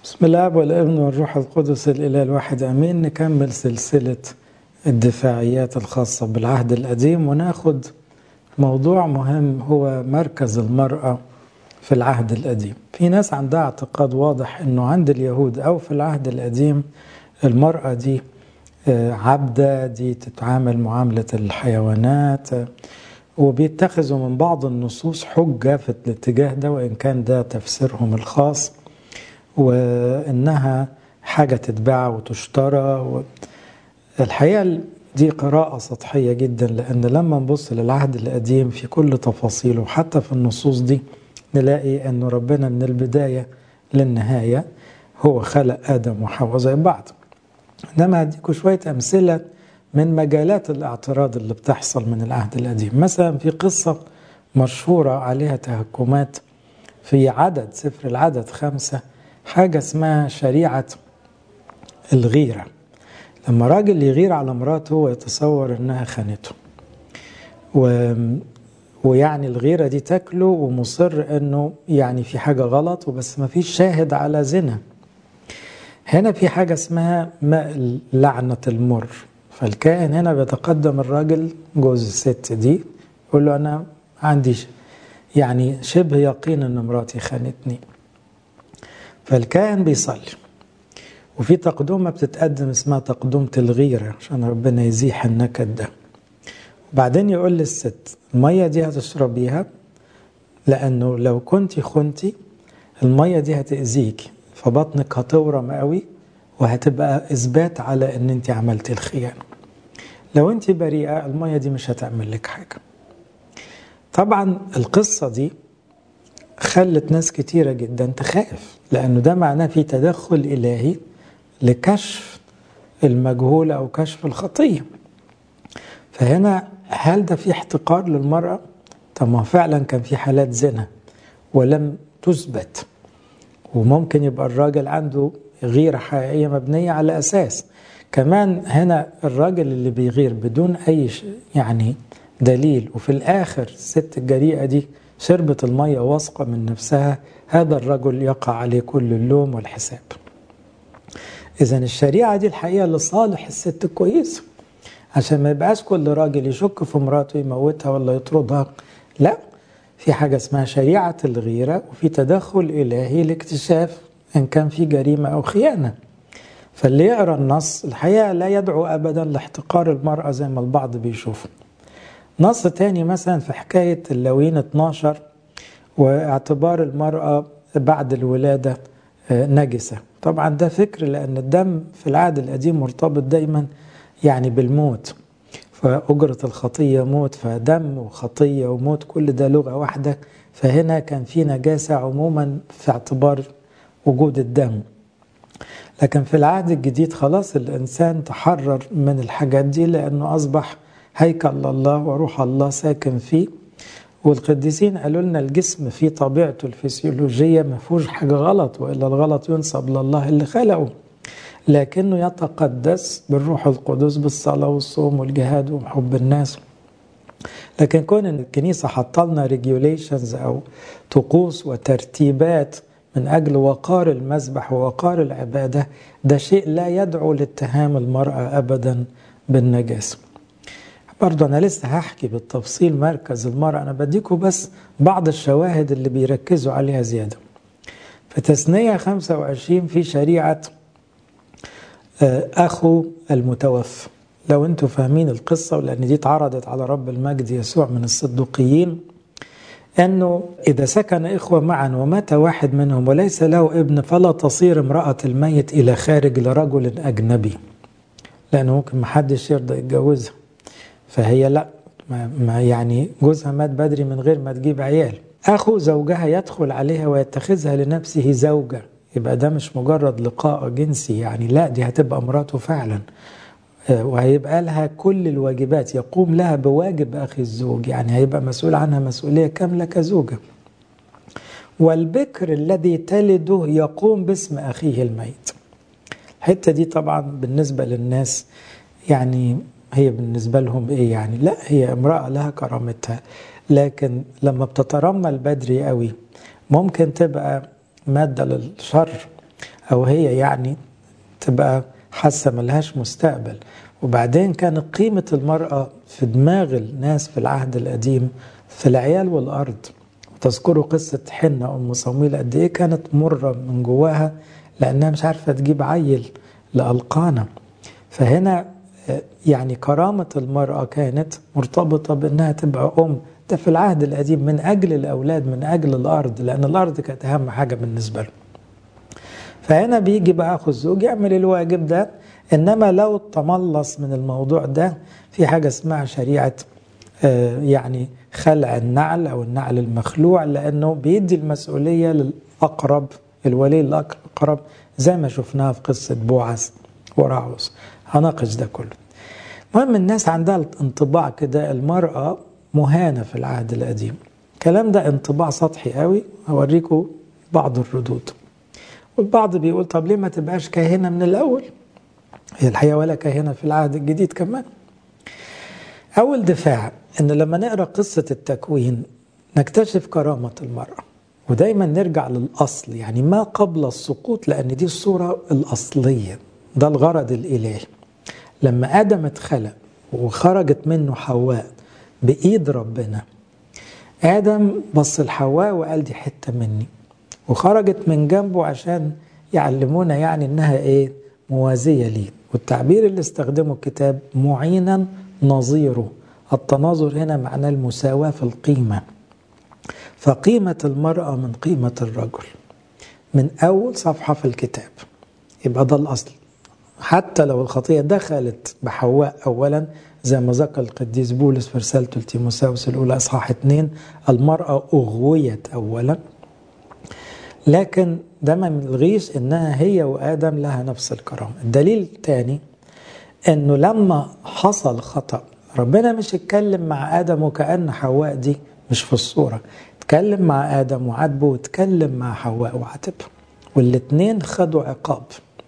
بسم الله والابن والروح القدس الإله الواحد أمين نكمل سلسلة الدفاعيات الخاصة بالعهد القديم وناخد موضوع مهم هو مركز المرأة في العهد القديم في ناس عندها اعتقاد واضح أنه عند اليهود أو في العهد القديم المرأة دي عبدة دي تتعامل معاملة الحيوانات وبيتخذوا من بعض النصوص حجة في الاتجاه ده وإن كان ده تفسيرهم الخاص وإنها حاجة تتباع وتشترى و... الحقيقة دي قراءة سطحية جدا لأن لما نبص للعهد القديم في كل تفاصيله حتى في النصوص دي نلاقي أن ربنا من البداية للنهاية هو خلق آدم وحواء زي بعض إنما هديكوا شوية أمثلة من مجالات الاعتراض اللي بتحصل من العهد القديم مثلا في قصة مشهورة عليها تهكمات في عدد سفر العدد خمسة حاجة اسمها شريعة الغيرة لما راجل يغير على مراته ويتصور انها خانته و... ويعني الغيرة دي تاكله ومصر انه يعني في حاجة غلط وبس ما فيش شاهد على زنا هنا في حاجة اسمها ماء لعنة المر فالكائن هنا بيتقدم الراجل جوز الست دي يقول له انا عندي يعني شبه يقين ان مراتي خانتني فالكائن بيصلي وفي تقدمة بتتقدم اسمها تقدمة الغيرة عشان ربنا يزيح النكد ده وبعدين يقول للست المية دي هتشربيها لأنه لو كنت خنتي المية دي هتأذيك فبطنك هتورم قوي وهتبقى إثبات على إن أنت عملتي الخيانة لو أنت بريئة المية دي مش هتعمل لك حاجة طبعا القصة دي خلت ناس كتيرة جدا تخاف لأنه ده معناه في تدخل إلهي لكشف المجهول أو كشف الخطية فهنا هل ده في احتقار للمرأة؟ طب ما فعلا كان في حالات زنا ولم تثبت وممكن يبقى الراجل عنده غيرة حقيقية مبنية على أساس كمان هنا الراجل اللي بيغير بدون أي يعني دليل وفي الآخر الست الجريئة دي شربت المية واثقة من نفسها هذا الرجل يقع عليه كل اللوم والحساب إذا الشريعة دي الحقيقة لصالح الست الكويسة عشان ما يبقاش كل راجل يشك في مراته يموتها ولا يطردها لا في حاجة اسمها شريعة الغيرة وفي تدخل إلهي لاكتشاف إن كان في جريمة أو خيانة فاللي يقرأ النص الحقيقة لا يدعو أبدا لاحتقار المرأة زي ما البعض بيشوف نص تاني مثلا في حكاية اللوين 12 واعتبار المرأة بعد الولادة نجسة طبعا ده فكر لأن الدم في العهد القديم مرتبط دايما يعني بالموت فأجرة الخطية موت فدم وخطية وموت كل ده لغة واحدة فهنا كان في نجاسة عموما في اعتبار وجود الدم لكن في العهد الجديد خلاص الإنسان تحرر من الحاجات دي لأنه أصبح هيكل الله وروح الله ساكن فيه والقديسين قالوا لنا الجسم في طبيعته الفسيولوجية ما فيهوش حاجة غلط وإلا الغلط ينسب لله اللي خلقه لكنه يتقدس بالروح القدس بالصلاة والصوم والجهاد وحب الناس لكن كون ان الكنيسة حط لنا ريجوليشنز أو طقوس وترتيبات من أجل وقار المذبح ووقار العبادة ده شيء لا يدعو لاتهام المرأة أبدا بالنجاسة برضه أنا لسه هحكي بالتفصيل مركز المرأة أنا بديكم بس بعض الشواهد اللي بيركزوا عليها زيادة في تثنية 25 في شريعة أخو المتوفى لو أنتم فاهمين القصة ولأن دي اتعرضت على رب المجد يسوع من الصدوقيين أنه إذا سكن إخوة معا ومات واحد منهم وليس له ابن فلا تصير امرأة الميت إلى خارج لرجل أجنبي لأنه ممكن محدش يرضى يتجوزها فهي لا ما يعني جوزها مات بدري من غير ما تجيب عيال اخو زوجها يدخل عليها ويتخذها لنفسه زوجة يبقى ده مش مجرد لقاء جنسي يعني لا دي هتبقى مراته فعلا وهيبقى لها كل الواجبات يقوم لها بواجب اخي الزوج يعني هيبقى مسؤول عنها مسؤولية كاملة كزوجة والبكر الذي تلده يقوم باسم اخيه الميت الحتة دي طبعا بالنسبة للناس يعني هي بالنسبة لهم إيه يعني لا هي امرأة لها كرامتها لكن لما بتترمل بدري قوي ممكن تبقى مادة للشر أو هي يعني تبقى حاسة ملهاش مستقبل وبعدين كانت قيمة المرأة في دماغ الناس في العهد القديم في العيال والأرض تذكروا قصة حنة أم صمويل قد إيه كانت مرة من جواها لأنها مش عارفة تجيب عيل لألقانا فهنا يعني كرامة المرأة كانت مرتبطة بأنها تبقى أم ده في العهد القديم من أجل الأولاد من أجل الأرض لأن الأرض كانت أهم حاجة بالنسبة له فهنا بيجي بقى أخو الزوج يعمل الواجب ده إنما لو تملص من الموضوع ده في حاجة اسمها شريعة يعني خلع النعل أو النعل المخلوع لأنه بيدي المسؤولية للأقرب الولي الأقرب زي ما شفناها في قصة بوعز وراعوس هناقش ده كله المهم الناس عندها انطباع كده المرأة مهانة في العهد القديم الكلام ده انطباع سطحي قوي هوريكم بعض الردود والبعض بيقول طب ليه ما تبقاش كاهنة من الأول هي الحقيقة ولا كاهنة في العهد الجديد كمان أول دفاع إن لما نقرأ قصة التكوين نكتشف كرامة المرأة ودايما نرجع للأصل يعني ما قبل السقوط لأن دي الصورة الأصلية ده الغرض الإلهي لما آدم اتخلق وخرجت منه حواء بإيد ربنا آدم بص لحواء وقال دي حتة مني وخرجت من جنبه عشان يعلمونا يعني إنها إيه موازية ليه والتعبير اللي استخدمه الكتاب معينا نظيره التناظر هنا معناه المساواة في القيمة فقيمة المرأة من قيمة الرجل من أول صفحة في الكتاب يبقى ده الأصل حتى لو الخطية دخلت بحواء أولا زي ما ذكر القديس بولس في رسالته لتيموساوس الأولى إصحاح اثنين المرأة أغويت أولا لكن ده ما يلغيش إنها هي وآدم لها نفس الكرامة الدليل الثاني إنه لما حصل خطأ ربنا مش اتكلم مع آدم وكأن حواء دي مش في الصورة اتكلم مع آدم وعاتبه واتكلم مع حواء وعاتبه والاتنين خدوا عقاب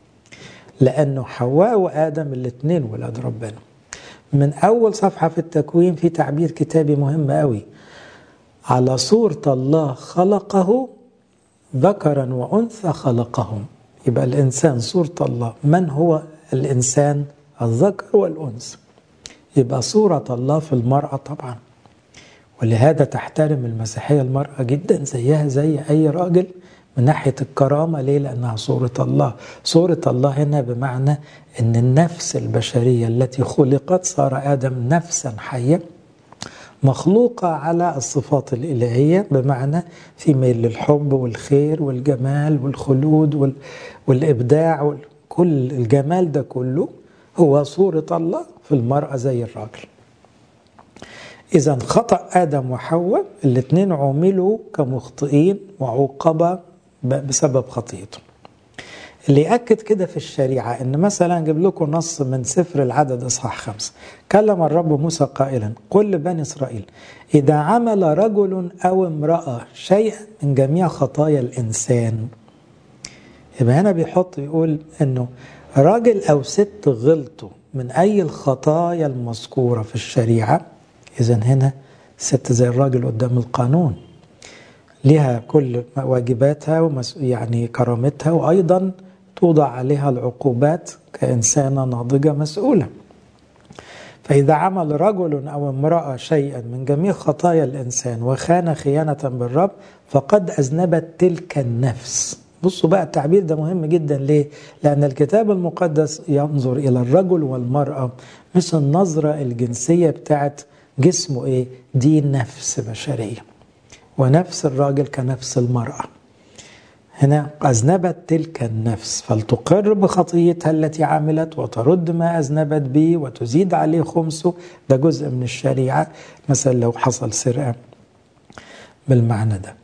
لأنه حواء وآدم الاتنين ولاد ربنا من أول صفحة في التكوين في تعبير كتابي مهم قوي على صورة الله خلقه ذكرا وأنثى خلقهم يبقى الإنسان صورة الله من هو الإنسان الذكر والأنثى يبقى صورة الله في المرأة طبعا ولهذا تحترم المسيحية المرأة جدا زيها زي أي راجل من ناحية الكرامة ليه؟ لأنها صورة الله صورة الله هنا بمعنى أن النفس البشرية التي خلقت صار آدم نفسا حية مخلوقة على الصفات الإلهية بمعنى في ميل للحب والخير والجمال والخلود والإبداع كل الجمال ده كله هو صورة الله في المرأة زي الراجل إذا خطأ آدم وحواء الاثنين عملوا كمخطئين وعوقب بسبب خطيئته اللي يأكد كده في الشريعة إن مثلا أجيب لكم نص من سفر العدد إصحاح خمسة كلم الرب موسى قائلا قل لبني إسرائيل إذا عمل رجل أو امرأة شيئا من جميع خطايا الإنسان يبقى هنا بيحط يقول إنه راجل أو ست غلطوا من أي الخطايا المذكورة في الشريعة إذا هنا ست زي الراجل قدام القانون لها كل واجباتها يعني كرامتها وأيضا توضع عليها العقوبات كإنسانة ناضجة مسؤولة فإذا عمل رجل أو امرأة شيئا من جميع خطايا الإنسان وخان خيانة بالرب فقد أذنبت تلك النفس بصوا بقى التعبير ده مهم جدا ليه؟ لأن الكتاب المقدس ينظر إلى الرجل والمرأة مش النظرة الجنسية بتاعت جسمه إيه؟ دي نفس بشرية ونفس الراجل كنفس المرأة هنا أذنبت تلك النفس فلتقر بخطيتها التي عملت وترد ما أذنبت به وتزيد عليه خمسه ده جزء من الشريعة مثلا لو حصل سرقة بالمعنى ده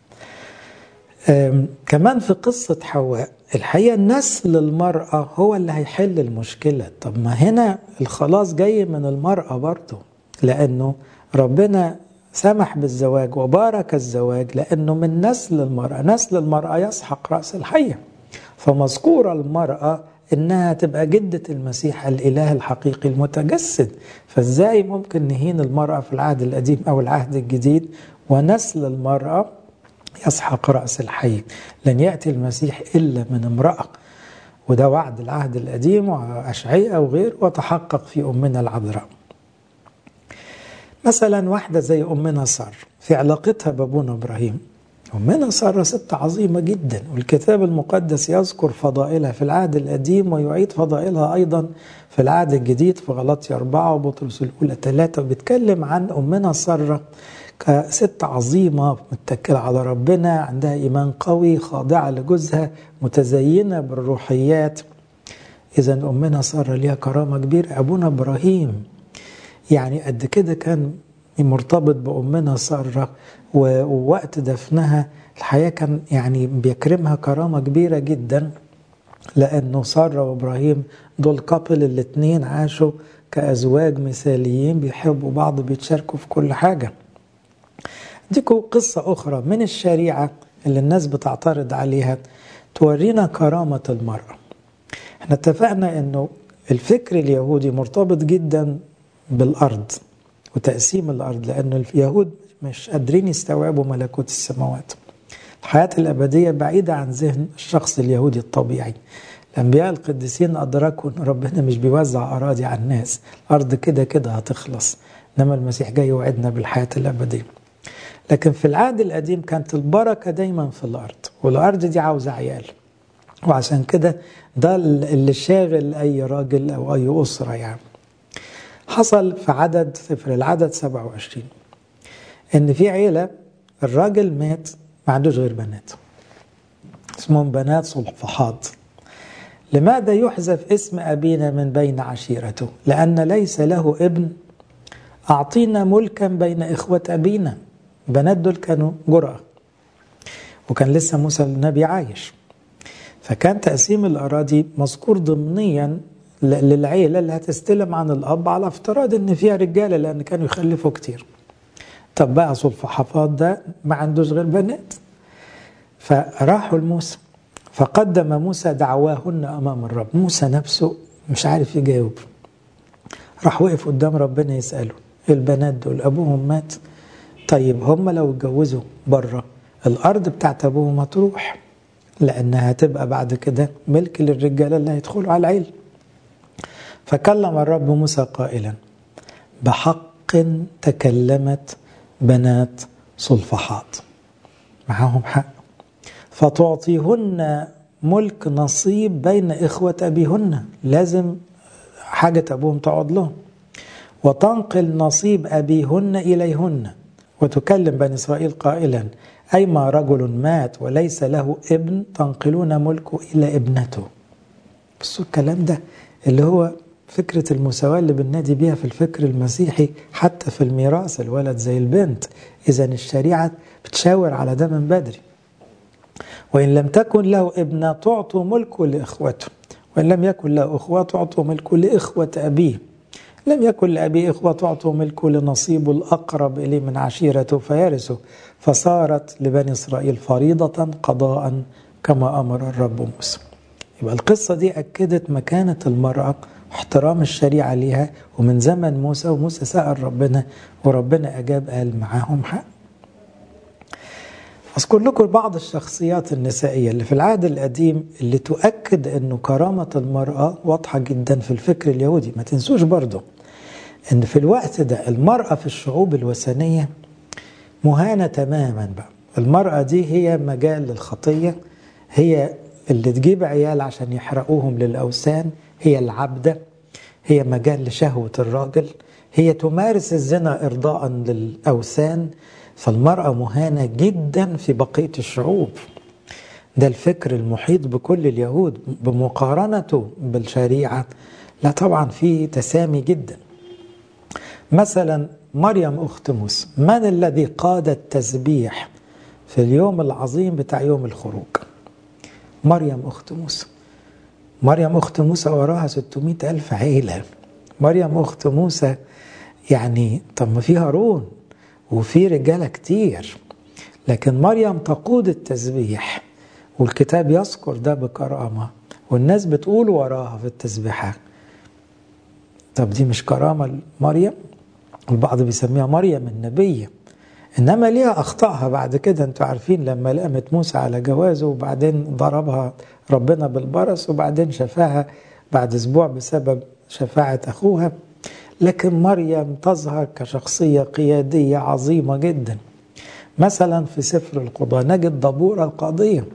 كمان في قصة حواء الحقيقة نسل المرأة هو اللي هيحل المشكلة طب ما هنا الخلاص جاي من المرأة برضه لأنه ربنا سمح بالزواج وبارك الزواج لأنه من نسل المرأة نسل المرأة يسحق رأس الحية فمذكورة المرأة إنها تبقى جدة المسيح الإله الحقيقي المتجسد فإزاي ممكن نهين المرأة في العهد القديم أو العهد الجديد ونسل المرأة يسحق رأس الحي لن يأتي المسيح إلا من امرأة وده وعد العهد القديم وأشعياء وغيره وتحقق في أمنا العذراء مثلا واحدة زي أمنا سار في علاقتها بأبونا إبراهيم أمنا سارة ست عظيمة جدا والكتاب المقدس يذكر فضائلها في العهد القديم ويعيد فضائلها أيضا في العهد الجديد في غلطي أربعة وبطرس الأولى ثلاثة وبيتكلم عن أمنا سارة كست عظيمة متكلة على ربنا عندها إيمان قوي خاضعة لجوزها متزينة بالروحيات إذا أمنا سارة ليها كرامة كبيرة أبونا إبراهيم يعني قد كده كان مرتبط بأمنا سارة ووقت دفنها الحقيقة كان يعني بيكرمها كرامة كبيرة جدا لأنه سارة وإبراهيم دول كابل الاتنين عاشوا كأزواج مثاليين بيحبوا بعض بيتشاركوا في كل حاجة ديكو قصة أخرى من الشريعة اللي الناس بتعترض عليها تورينا كرامة المرأة احنا اتفقنا انه الفكر اليهودي مرتبط جدا بالأرض وتقسيم الأرض لأن اليهود مش قادرين يستوعبوا ملكوت السماوات الحياة الأبدية بعيدة عن ذهن الشخص اليهودي الطبيعي الأنبياء القديسين أدركوا أن ربنا مش بيوزع أراضي على الناس الأرض كده كده هتخلص إنما المسيح جاي يوعدنا بالحياة الأبدية لكن في العهد القديم كانت البركة دايما في الأرض والأرض دي عاوزة عيال وعشان كده ده اللي شاغل أي راجل أو أي أسرة يعني حصل في عدد سفر العدد 27 إن في عيلة الراجل مات ما عندوش غير بنات اسمهم بنات صلفحات لماذا يحذف اسم أبينا من بين عشيرته لأن ليس له ابن أعطينا ملكا بين إخوة أبينا بنات دول كانوا جرأة وكان لسه موسى النبي عايش فكان تقسيم الأراضي مذكور ضمنيا للعيلة اللي هتستلم عن الأب على افتراض إن فيها رجالة لأن كانوا يخلفوا كتير طب بقى صلفحفاض ده ما عندوش غير بنات فراحوا لموسى فقدم موسى دعواهن أمام الرب موسى نفسه مش عارف يجاوب راح وقف قدام ربنا يسأله البنات دول أبوهم مات طيب هم لو اتجوزوا بره الأرض بتاعت أبوهم هتروح لأنها هتبقى بعد كده ملك للرجالة اللي هيدخلوا على العيل فكلم الرب موسى قائلا بحق تكلمت بنات صلفحات معاهم حق فتعطيهن ملك نصيب بين إخوة أبيهن لازم حاجة أبوهم تقعد لهم وتنقل نصيب أبيهن إليهن وتكلم بني إسرائيل قائلا أيما رجل مات وليس له ابن تنقلون ملكه إلى ابنته بصوا الكلام ده اللي هو فكرة المساواة اللي بننادي بيها في الفكر المسيحي حتى في الميراث الولد زي البنت إذا الشريعة بتشاور على ده من بدري وإن لم تكن له ابنة تعطوا ملكه لإخوته وإن لم يكن له أخوة تعطوا ملكه لإخوة أبيه لم يكن لأبي إخوة تعطوا ملكه لنصيبه الأقرب إليه من عشيرته فيرثه فصارت لبني إسرائيل فريضة قضاء كما أمر الرب موسى يبقى القصة دي أكدت مكانة المرأة واحترام الشريعة ليها ومن زمن موسى وموسى سأل ربنا وربنا أجاب قال معاهم حق أذكر لكم بعض الشخصيات النسائية اللي في العهد القديم اللي تؤكد أنه كرامة المرأة واضحة جدا في الفكر اليهودي ما تنسوش برضه أن في الوقت ده المرأة في الشعوب الوثنية مهانة تماما بقى المرأة دي هي مجال للخطية هي اللي تجيب عيال عشان يحرقوهم للأوثان هي العبدة هي مجال لشهوة الراجل هي تمارس الزنا إرضاء للأوثان فالمرأة مهانة جدا في بقية الشعوب ده الفكر المحيط بكل اليهود بمقارنته بالشريعة لا طبعا في تسامي جدا مثلا مريم أخت موسى من الذي قاد التسبيح في اليوم العظيم بتاع يوم الخروج مريم أخت موسى مريم أخت موسى وراها 600 ألف عيلة مريم أخت موسى يعني طب ما في هارون وفي رجالة كتير لكن مريم تقود التسبيح والكتاب يذكر ده بكرامة والناس بتقول وراها في التسبيحات طب دي مش كرامة مريم البعض بيسميها مريم النبية إنما ليها أخطائها بعد كده أنتوا عارفين لما لقمت موسى على جوازه وبعدين ضربها ربنا بالبرص وبعدين شفاها بعد أسبوع بسبب شفاعة أخوها لكن مريم تظهر كشخصية قيادية عظيمة جدا مثلا في سفر القضاء نجد دبورة القاضية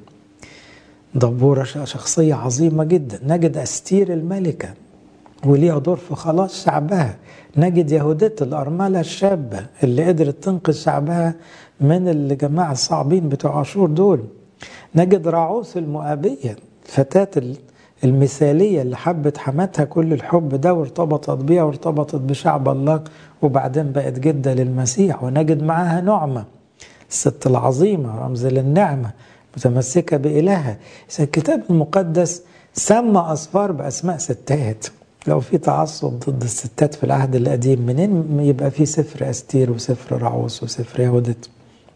دبورة شخصية عظيمة جدا نجد أستير الملكة وليها دور في خلاص شعبها نجد يهودت الأرملة الشابة اللي قدرت تنقذ شعبها من الجماعة الصعبين بتوع عاشور دول نجد راعوس المؤابية الفتاة المثالية اللي حبت حماتها كل الحب ده وارتبطت بيها وارتبطت بشعب الله وبعدين بقت جدة للمسيح ونجد معاها نعمة الست العظيمة رمز للنعمة متمسكة بإلهها إذا الكتاب المقدس سمى أصفار بأسماء ستات لو في تعصب ضد الستات في العهد القديم منين يبقى في سفر أستير وسفر رعوس وسفر يهودت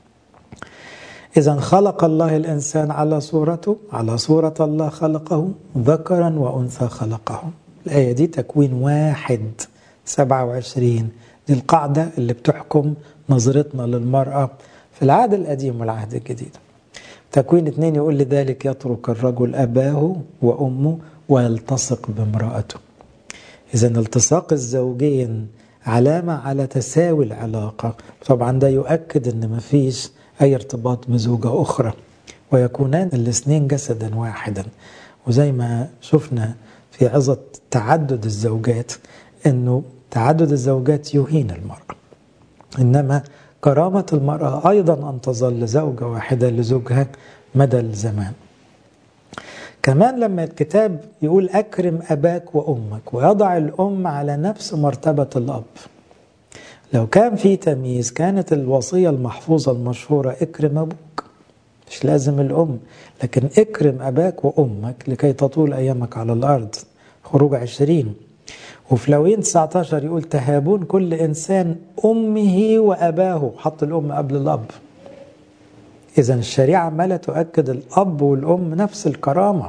إذا خلق الله الإنسان على صورته على صورة الله خلقه ذكرا وأنثى خلقه الآية دي تكوين واحد سبعة وعشرين دي القاعدة اللي بتحكم نظرتنا للمرأة في العهد القديم والعهد الجديد تكوين اثنين يقول لذلك يترك الرجل أباه وأمه ويلتصق بامرأته إذا التصاق الزوجين علامة على تساوي العلاقة طبعا ده يؤكد أن مفيش أي ارتباط بزوجة أخرى ويكونان الاثنين جسدا واحدا وزي ما شفنا في عظة تعدد الزوجات أنه تعدد الزوجات يهين المرأة إنما كرامة المرأة أيضا أن تظل زوجة واحدة لزوجها مدى الزمان كمان لما الكتاب يقول أكرم أباك وأمك ويضع الأم على نفس مرتبة الأب لو كان في تمييز كانت الوصية المحفوظة المشهورة اكرم أبوك مش لازم الأم لكن اكرم أباك وأمك لكي تطول أيامك على الأرض خروج عشرين وفي لوين 19 يقول تهابون كل إنسان أمه وأباه حط الأم قبل الأب إذا الشريعة عمالة تؤكد الأب والأم نفس الكرامة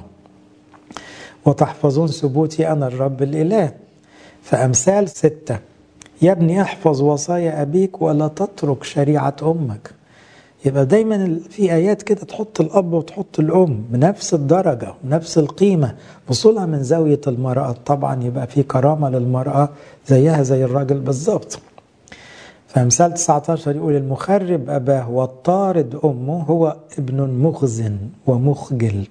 وتحفظون ثبوتي أنا الرب الإله فأمثال ستة يا ابني احفظ وصايا أبيك ولا تترك شريعة أمك يبقى دايما في آيات كده تحط الأب وتحط الأم بنفس الدرجة بنفس القيمة وصولها من زاوية المرأة طبعا يبقى في كرامة للمرأة زيها زي الراجل بالظبط فأمثال 19 يقول المخرب أباه والطارد أمه هو ابن مخزن ومخجل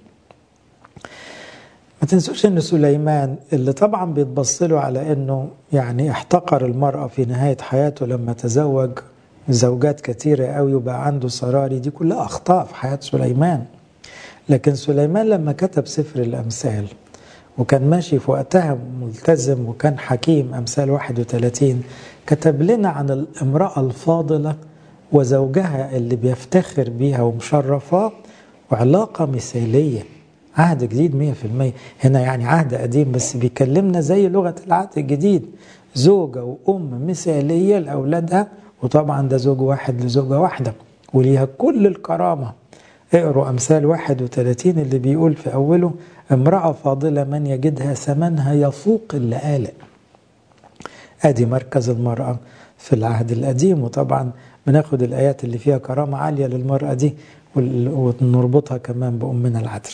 ما تنسوش ان سليمان اللي طبعا بيتبص له على انه يعني احتقر المرأة في نهاية حياته لما تزوج زوجات كثيرة قوي وبقى عنده سراري دي كلها أخطاء في حياة سليمان لكن سليمان لما كتب سفر الأمثال وكان ماشي في وقتها ملتزم وكان حكيم أمثال 31 كتب لنا عن الامرأة الفاضلة وزوجها اللي بيفتخر بيها ومشرفاه وعلاقة مثالية عهد جديد مية في المية هنا يعني عهد قديم بس بيكلمنا زي لغة العهد الجديد زوجة وأم مثالية لأولادها وطبعا ده زوج واحد لزوجة واحدة وليها كل الكرامة اقروا أمثال 31 اللي بيقول في أوله امرأة فاضلة من يجدها ثمنها يفوق اللآلئ ادي مركز المرأة في العهد القديم وطبعا بناخد الآيات اللي فيها كرامة عالية للمرأة دي ونربطها كمان بأمنا العذراء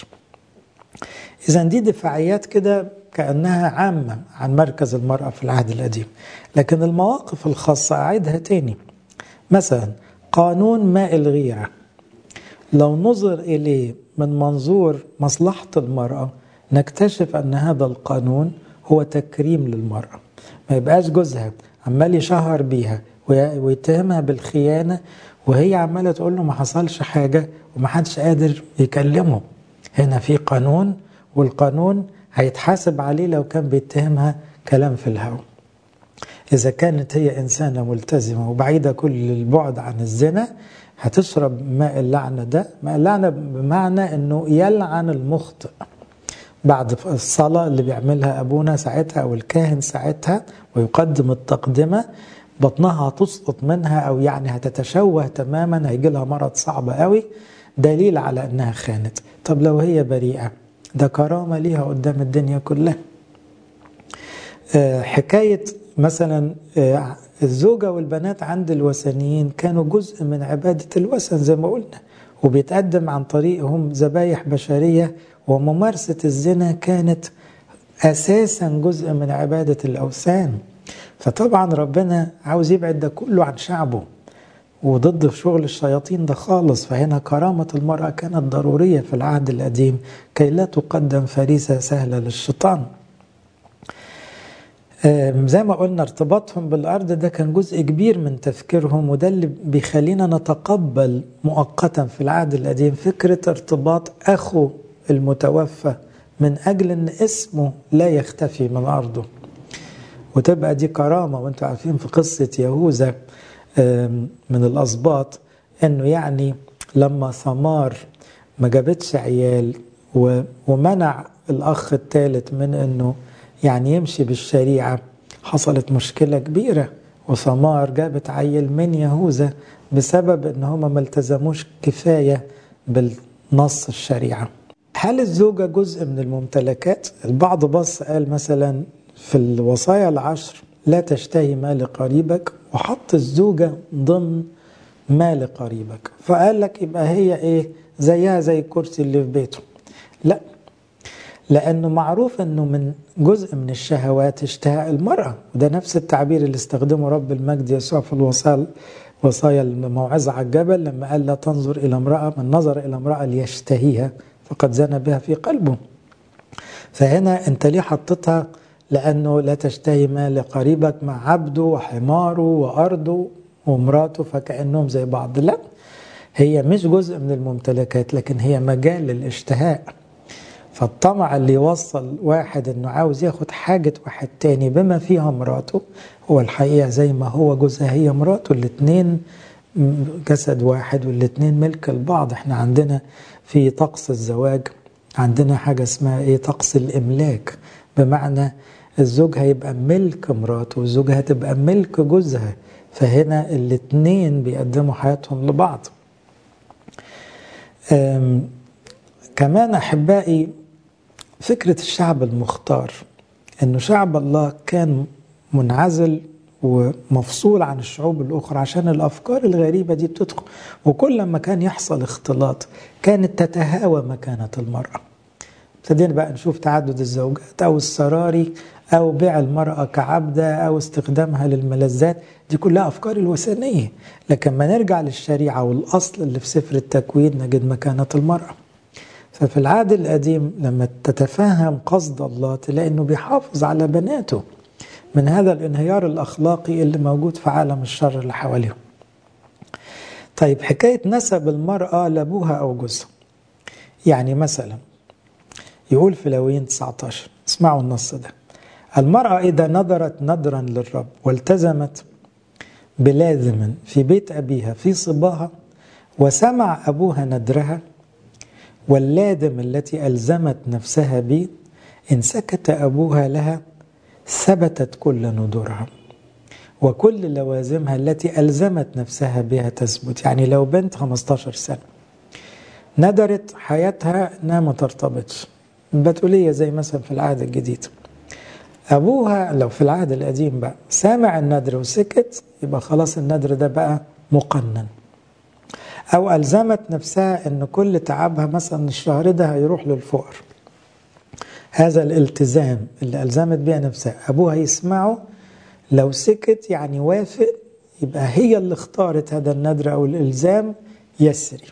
إذا دي دفاعيات كده كأنها عامة عن مركز المرأة في العهد القديم لكن المواقف الخاصة أعيدها تاني مثلا قانون ماء الغيرة لو نظر إليه من منظور مصلحة المرأة نكتشف أن هذا القانون هو تكريم للمرأة ما يبقاش جوزها عمال يشهر بيها ويتهمها بالخيانة وهي عمالة تقول له ما حصلش حاجة ومحدش قادر يكلمه هنا في قانون والقانون هيتحاسب عليه لو كان بيتهمها كلام في الهوى إذا كانت هي إنسانة ملتزمة وبعيدة كل البعد عن الزنا هتشرب ماء اللعنة ده ماء اللعنة بمعنى أنه يلعن المخطئ بعد الصلاة اللي بيعملها أبونا ساعتها أو الكاهن ساعتها ويقدم التقدمة بطنها هتسقط منها أو يعني هتتشوه تماما هيجي لها مرض صعب قوي دليل على أنها خانت طب لو هي بريئة ده كرامة ليها قدام الدنيا كلها حكاية مثلا الزوجة والبنات عند الوثنيين كانوا جزء من عبادة الوثن زي ما قلنا وبيتقدم عن طريقهم ذبايح بشرية وممارسة الزنا كانت أساسا جزء من عبادة الأوثان فطبعا ربنا عاوز يبعد ده كله عن شعبه وضد شغل الشياطين ده خالص فهنا كرامة المرأة كانت ضرورية في العهد القديم كي لا تقدم فريسة سهلة للشيطان زي ما قلنا ارتباطهم بالأرض ده كان جزء كبير من تفكيرهم وده اللي بيخلينا نتقبل مؤقتا في العهد القديم فكرة ارتباط أخو المتوفى من أجل أن اسمه لا يختفي من أرضه وتبقى دي كرامة وانتم عارفين في قصة يهوذا من الأسباط أنه يعني لما ثمار ما جابتش عيال ومنع الأخ الثالث من أنه يعني يمشي بالشريعة حصلت مشكلة كبيرة وثمار جابت عيل من يهوذا بسبب ان هم ما التزموش كفاية بالنص الشريعة هل الزوجة جزء من الممتلكات؟ البعض بص قال مثلا في الوصايا العشر لا تشتهي مال قريبك وحط الزوجة ضمن مال قريبك فقال لك يبقى هي ايه زيها زي الكرسي اللي في بيته لا لأنه معروف أنه من جزء من الشهوات اشتهاء المرأة وده نفس التعبير اللي استخدمه رب المجد يسوع في الوصايا وصايا الموعظة على الجبل لما قال لا تنظر إلى امرأة من نظر إلى امرأة ليشتهيها فقد زنى بها في قلبه فهنا أنت ليه حطيتها لأنه لا تشتهي مال قريبك مع عبده وحماره وأرضه ومراته فكأنهم زي بعض لا هي مش جزء من الممتلكات لكن هي مجال للاشتهاء فالطمع اللي يوصل واحد انه عاوز ياخد حاجة واحد تاني بما فيها مراته هو الحقيقة زي ما هو جوزها هي مراته الاتنين جسد واحد والاتنين ملك البعض احنا عندنا في طقس الزواج عندنا حاجة اسمها ايه طقس الاملاك بمعنى الزوج هيبقى ملك مراته والزوجة هتبقى ملك جوزها فهنا الاتنين بيقدموا حياتهم لبعض كمان احبائي فكرة الشعب المختار انه شعب الله كان منعزل ومفصول عن الشعوب الاخرى عشان الافكار الغريبة دي بتدخل وكل ما كان يحصل اختلاط كانت تتهاوى مكانة المرأة ابتدينا بقى نشوف تعدد الزوجات او السراري او بيع المرأة كعبدة او استخدامها للملذات دي كلها افكار الوثنية لكن ما نرجع للشريعة والاصل اللي في سفر التكوين نجد مكانة المرأة ففي العهد القديم لما تتفهم قصد الله تلاقي انه بيحافظ على بناته من هذا الانهيار الاخلاقي اللي موجود في عالم الشر اللي حواليهم. طيب حكايه نسب المراه لابوها او جوزها. يعني مثلا يقول في لاويين 19 اسمعوا النص ده. المراه اذا نظرت نذرا للرب والتزمت بلازم في بيت ابيها في صباها وسمع ابوها ندرها واللادم التي ألزمت نفسها به إن سكت أبوها لها ثبتت كل ندورها وكل لوازمها التي ألزمت نفسها بها تثبت يعني لو بنت 15 سنة ندرت حياتها انها ما ترتبطش بتقولية زي مثلا في العهد الجديد أبوها لو في العهد القديم بقى سامع الندر وسكت يبقى خلاص الندر ده بقى مقنن أو ألزمت نفسها أن كل تعبها مثلا الشهر ده هيروح للفقر هذا الالتزام اللي ألزمت بها نفسها أبوها يسمعه لو سكت يعني وافق يبقى هي اللي اختارت هذا الندر أو الإلزام يسري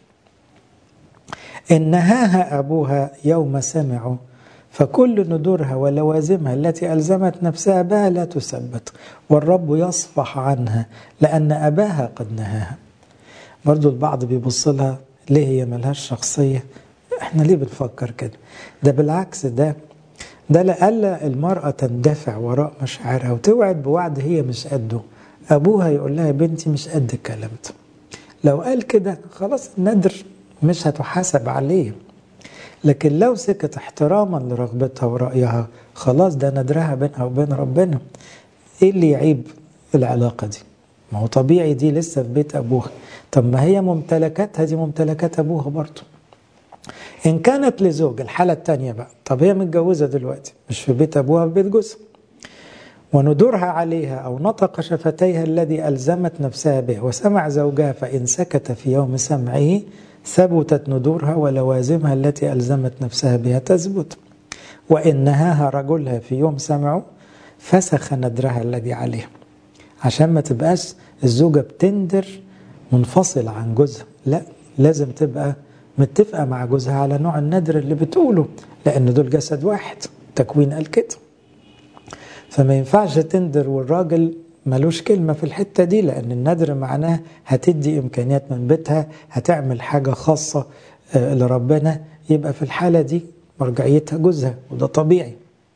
إن نهاها أبوها يوم سمعوا فكل ندورها ولوازمها التي ألزمت نفسها بها لا تثبت والرب يصفح عنها لأن أباها قد نهاها برضو البعض بيبص لها ليه هي ملهاش شخصية احنا ليه بنفكر كده ده بالعكس ده ده لألا المرأة تندفع وراء مشاعرها وتوعد بوعد هي مش قده أبوها يقول لها بنتي مش قد الكلام ده لو قال كده خلاص الندر مش هتحاسب عليه لكن لو سكت احتراما لرغبتها ورأيها خلاص ده ندرها بينها وبين ربنا ايه اللي يعيب العلاقة دي ما هو طبيعي دي لسه في بيت أبوها طب ما هي ممتلكاتها دي ممتلكات أبوها برضه إن كانت لزوج الحالة التانية بقى طب هي متجوزة دلوقتي مش في بيت أبوها في بيت جوزها وندورها عليها أو نطق شفتيها الذي ألزمت نفسها به وسمع زوجها فإن سكت في يوم سمعه ثبتت ندورها ولوازمها التي ألزمت نفسها بها تثبت وإن نهاها رجلها في يوم سمعه فسخ ندرها الذي عليها عشان ما تبقاش الزوجة بتندر منفصل عن جوزها لا لازم تبقى متفقة مع جوزها على نوع الندر اللي بتقوله لأن دول جسد واحد تكوين قال كده فما ينفعش تندر والراجل ملوش كلمة في الحتة دي لأن الندر معناه هتدي إمكانيات من بيتها هتعمل حاجة خاصة لربنا يبقى في الحالة دي مرجعيتها جوزها وده طبيعي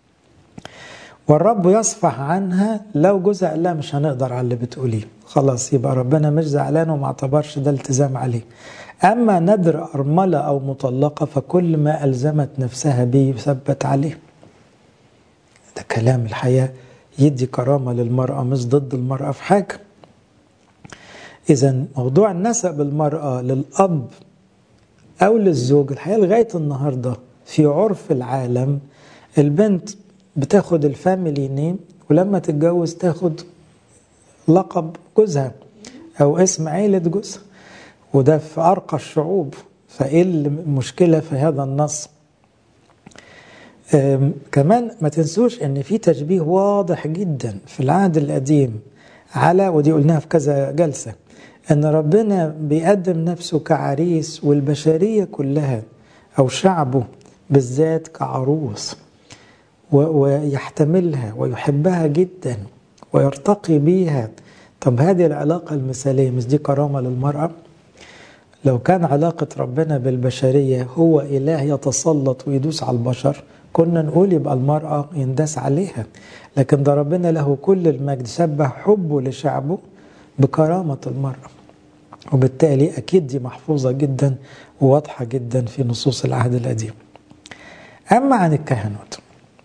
والرب يصفح عنها لو جوزها قال لها مش هنقدر على اللي بتقوليه خلاص يبقى ربنا مش زعلان وما اعتبرش ده التزام عليه أما ندر أرملة أو مطلقة فكل ما ألزمت نفسها به يثبت عليه ده كلام الحياة يدي كرامة للمرأة مش ضد المرأة في حاجة إذا موضوع نسب المرأة للأب أو للزوج الحقيقة لغاية النهاردة في عرف العالم البنت بتاخد الفاميلي نيم ولما تتجوز تاخد لقب جوزها أو اسم عيلة جوزها وده في أرقى الشعوب فإيه المشكلة في هذا النص كمان ما تنسوش ان في تشبيه واضح جدا في العهد القديم على ودي قلناها في كذا جلسه ان ربنا بيقدم نفسه كعريس والبشريه كلها او شعبه بالذات كعروس ويحتملها ويحبها جدا ويرتقي بيها طب هذه العلاقه المثاليه مش دي كرامه للمراه لو كان علاقه ربنا بالبشريه هو اله يتسلط ويدوس على البشر كنا نقول يبقى المرأة ينداس عليها لكن ده ربنا له كل المجد شبه حبه لشعبه بكرامة المرأة وبالتالي أكيد دي محفوظة جدا وواضحة جدا في نصوص العهد القديم أما عن الكهنوت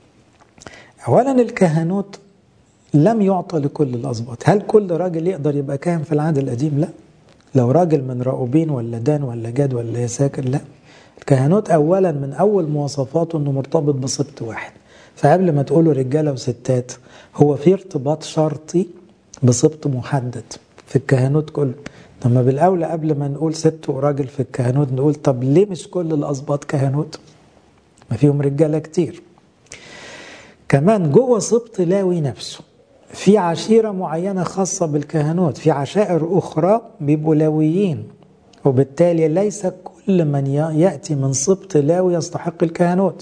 أولا الكهنوت لم يعطى لكل الأسباط هل كل راجل يقدر يبقى كاهن في العهد القديم لا لو راجل من راؤوبين ولا دان ولا جاد ولا يساكر لا الكهنوت اولا من اول مواصفاته انه مرتبط بسبط واحد فقبل ما تقولوا رجاله وستات هو في ارتباط شرطي بسبط محدد في الكهنوت كله طب ما بالاولى قبل ما نقول ست وراجل في الكهنوت نقول طب ليه مش كل الاسباط كهنوت ما فيهم رجاله كتير كمان جوه سبط لاوي نفسه في عشيره معينه خاصه بالكهنوت في عشائر اخرى بيبقوا لاويين وبالتالي ليس كل من يأتي من سبط لاوي يستحق الكهنوت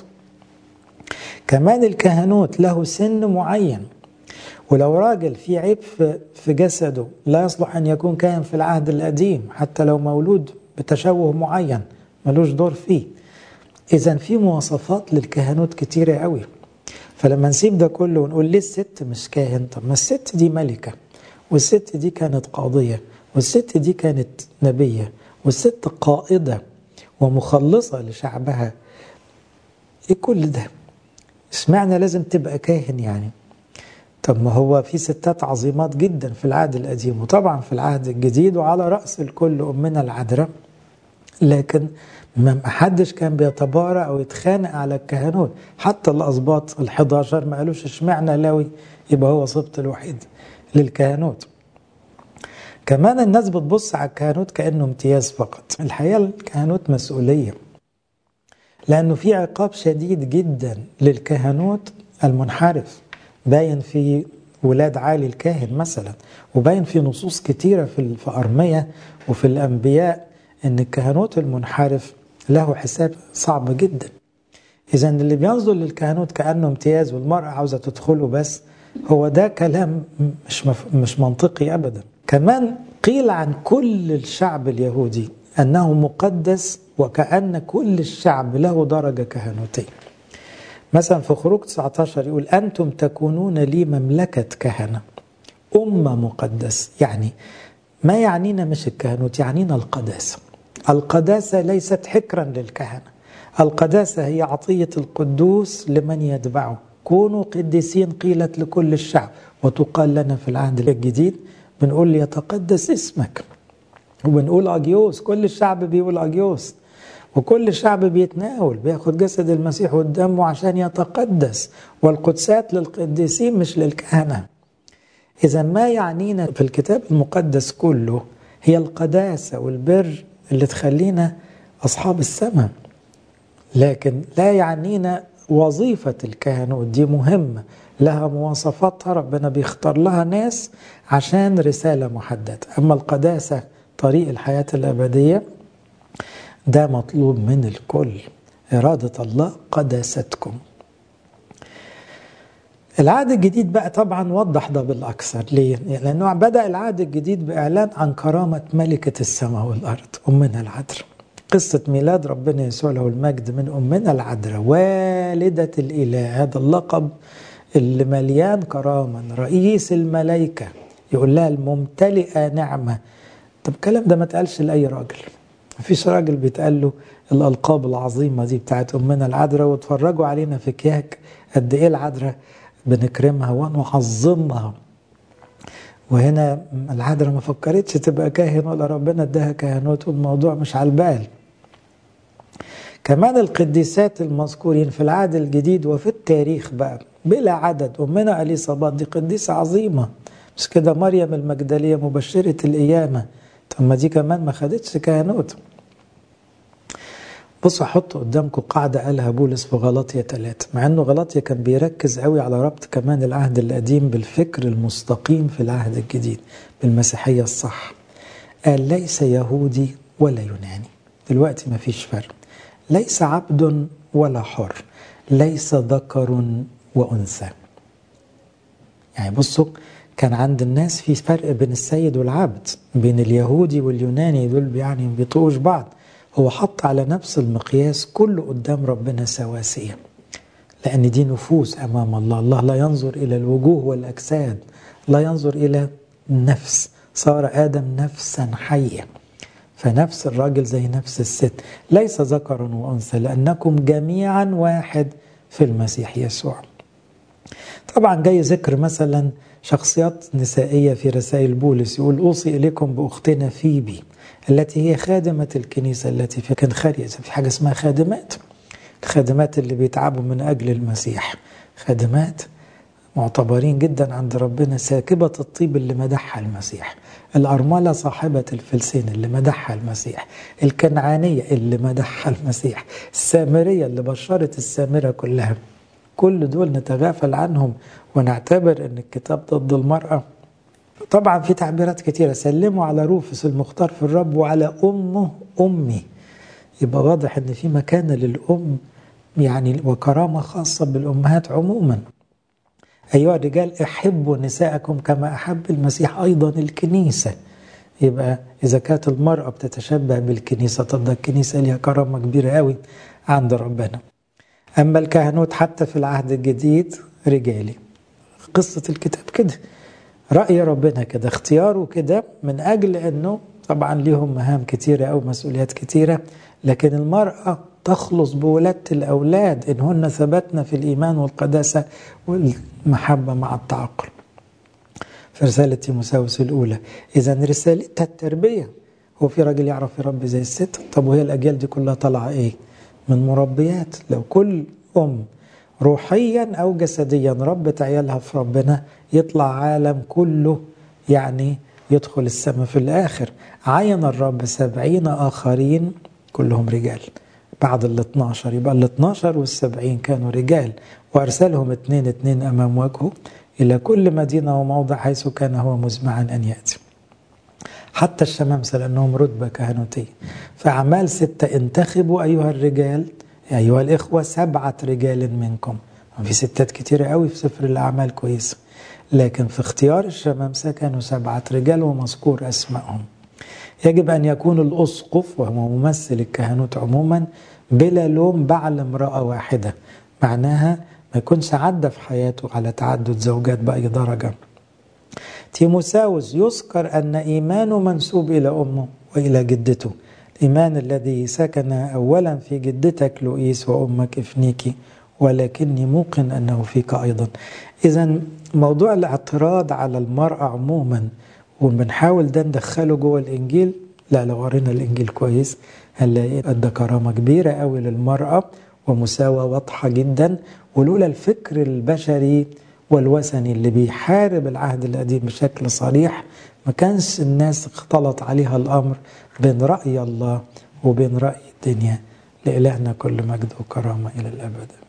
كمان الكهنوت له سن معين ولو راجل في عيب في جسده لا يصلح أن يكون كاهن في العهد القديم حتى لو مولود بتشوه معين ملوش دور فيه إذا في مواصفات للكهنوت كتيرة قوي فلما نسيب ده كله ونقول ليه الست مش كاهن طب ما الست دي ملكة والست دي كانت قاضية والست دي كانت نبية والست قائدة ومخلصة لشعبها ايه كل ده اشمعنى لازم تبقى كاهن يعني طب ما هو في ستات عظيمات جدا في العهد القديم وطبعا في العهد الجديد وعلى رأس الكل أمنا العذراء لكن ما حدش كان بيتبارى أو يتخانق على الكهنوت حتى الأسباط ال11 ما قالوش اشمعنى لاوي يبقى هو سبط الوحيد للكهنوت كمان الناس بتبص على الكهنوت كأنه امتياز فقط الحقيقة الكهنوت مسؤولية لأنه في عقاب شديد جدا للكهنوت المنحرف باين في ولاد عالي الكاهن مثلا وباين في نصوص كتيرة في في أرمية وفي الأنبياء إن الكهنوت المنحرف له حساب صعب جدا إذا اللي بينظر للكهنوت كأنه امتياز والمرأة عاوزة تدخله بس هو ده كلام مش مف... مش منطقي أبدا كمان قيل عن كل الشعب اليهودي أنه مقدس وكأن كل الشعب له درجة كهنوتية مثلا في خروج 19 يقول أنتم تكونون لي مملكة كهنة أمة مقدس يعني ما يعنينا مش الكهنوت يعنينا القداسة القداسة ليست حكرا للكهنة القداسة هي عطية القدوس لمن يتبعه كونوا قديسين قيلت لكل الشعب وتقال لنا في العهد الجديد بنقول ليتقدس اسمك وبنقول أجيوس كل الشعب بيقول أجيوس وكل شعب بيتناول بياخد جسد المسيح قدامه عشان يتقدس والقدسات للقديسين مش للكهنة إذا ما يعنينا في الكتاب المقدس كله هي القداسة والبر اللي تخلينا أصحاب السماء لكن لا يعنينا وظيفة الكهنوت دي مهمة لها مواصفاتها ربنا بيختار لها ناس عشان رسالة محددة أما القداسة طريق الحياة الأبدية ده مطلوب من الكل إرادة الله قداستكم العهد الجديد بقى طبعا وضح ده بالأكثر ليه؟ لأنه بدأ العهد الجديد بإعلان عن كرامة ملكة السماء والأرض أمنا العذراء قصة ميلاد ربنا يسوع له المجد من أمنا العذراء والدة الإله هذا اللقب اللي مليان كراما رئيس الملائكة يقول لها الممتلئة نعمة طب الكلام ده ما اتقالش لأي راجل مفيش راجل بيتقال له الألقاب العظيمة دي بتاعت أمنا العذراء واتفرجوا علينا في كياك قد إيه العذراء بنكرمها ونعظمها وهنا العذراء ما فكرتش تبقى كاهن ولا ربنا اداها كهنوت والموضوع مش على البال كمان القديسات المذكورين في العهد الجديد وفي التاريخ بقى بلا عدد أمنا أليصابات دي قديسة عظيمة مش كده مريم المجدلية مبشرة القيامة طب ما دي كمان ما خدتش كهنوت بصوا حطوا قدامكم قاعدة قالها بولس في غلطية ثلاثة مع انه غلطية كان بيركز قوي على ربط كمان العهد القديم بالفكر المستقيم في العهد الجديد بالمسيحية الصح قال ليس يهودي ولا يوناني دلوقتي ما فيش فرق ليس عبد ولا حر ليس ذكر وأنثى يعني بصوا كان عند الناس في فرق بين السيد والعبد بين اليهودي واليوناني دول يعني ما بيطوش بعض هو حط على نفس المقياس كله قدام ربنا سواسية لأن دي نفوس أمام الله الله لا ينظر إلى الوجوه والأجساد لا ينظر إلى النفس صار آدم نفسا حية فنفس الراجل زي نفس الست ليس ذكر وأنثى لأنكم جميعا واحد في المسيح يسوع طبعا جاي ذكر مثلا شخصيات نسائية في رسائل بولس يقول أوصي إليكم بأختنا فيبي التي هي خادمة الكنيسة التي في كان خارج في حاجة اسمها خادمات الخادمات اللي بيتعبوا من أجل المسيح خادمات معتبرين جدا عند ربنا ساكبة الطيب اللي مدحها المسيح الأرملة صاحبة الفلسين اللي مدحها المسيح الكنعانية اللي مدحها المسيح السامرية اللي بشرت السامرة كلها كل دول نتغافل عنهم ونعتبر ان الكتاب ضد المرأة طبعا في تعبيرات كتيرة سلموا على روفس المختار في الرب وعلى أمه أمي يبقى واضح ان في مكانة للأم يعني وكرامة خاصة بالأمهات عموما أيها الرجال احبوا نساءكم كما أحب المسيح أيضا الكنيسة يبقى إذا كانت المرأة بتتشبه بالكنيسة طب ده الكنيسة ليها كرامة كبيرة قوي عند ربنا أما الكهنوت حتى في العهد الجديد رجالي قصة الكتاب كده رأي ربنا كده اختياره كده من أجل أنه طبعا ليهم مهام كتيرة أو مسؤوليات كتيرة لكن المرأة تخلص بولادة الأولاد إن هن ثبتنا في الإيمان والقداسة والمحبة مع التعقل في رسالة تيموساوس الأولى إذا رسالتها التربية هو في راجل يعرف يربي زي الست طب وهي الأجيال دي كلها طالعة إيه من مربيات لو كل أم روحيا أو جسديا ربت عيالها في ربنا يطلع عالم كله يعني يدخل السماء في الآخر عين الرب سبعين آخرين كلهم رجال بعد ال 12 يبقى ال 12 وال 70 كانوا رجال وأرسلهم اثنين اثنين أمام وجهه إلى كل مدينة وموضع حيث كان هو مزمعا أن يأتي حتى الشمامسة لأنهم رتبة كهنوتية فأعمال ستة انتخبوا أيها الرجال أيها الإخوة سبعة رجال منكم في ستات كتيرة قوي في سفر الأعمال كويسة لكن في اختيار الشمامسة كانوا سبعة رجال ومذكور أسمائهم يجب أن يكون الأسقف وهو ممثل الكهنوت عموما بلا لوم بعل امرأة واحدة معناها ما يكونش عدى في حياته على تعدد زوجات بأي درجة تيموساوس يذكر أن إيمانه منسوب إلى أمه وإلى جدته الإيمان الذي سكن أولا في جدتك لؤيس وأمك إفنيكي ولكني موقن أنه فيك أيضا إذا موضوع الاعتراض على المرأة عموما وبنحاول ده ندخله جوه الإنجيل لا لو قرينا الإنجيل كويس هنلاقي أدى كرامة كبيرة قوي للمرأة ومساواة واضحة جدا ولولا الفكر البشري والوثني اللي بيحارب العهد القديم بشكل صريح ما كانش الناس اختلط عليها الأمر بين رأي الله وبين رأي الدنيا لإلهنا كل مجد وكرامة إلى الأبد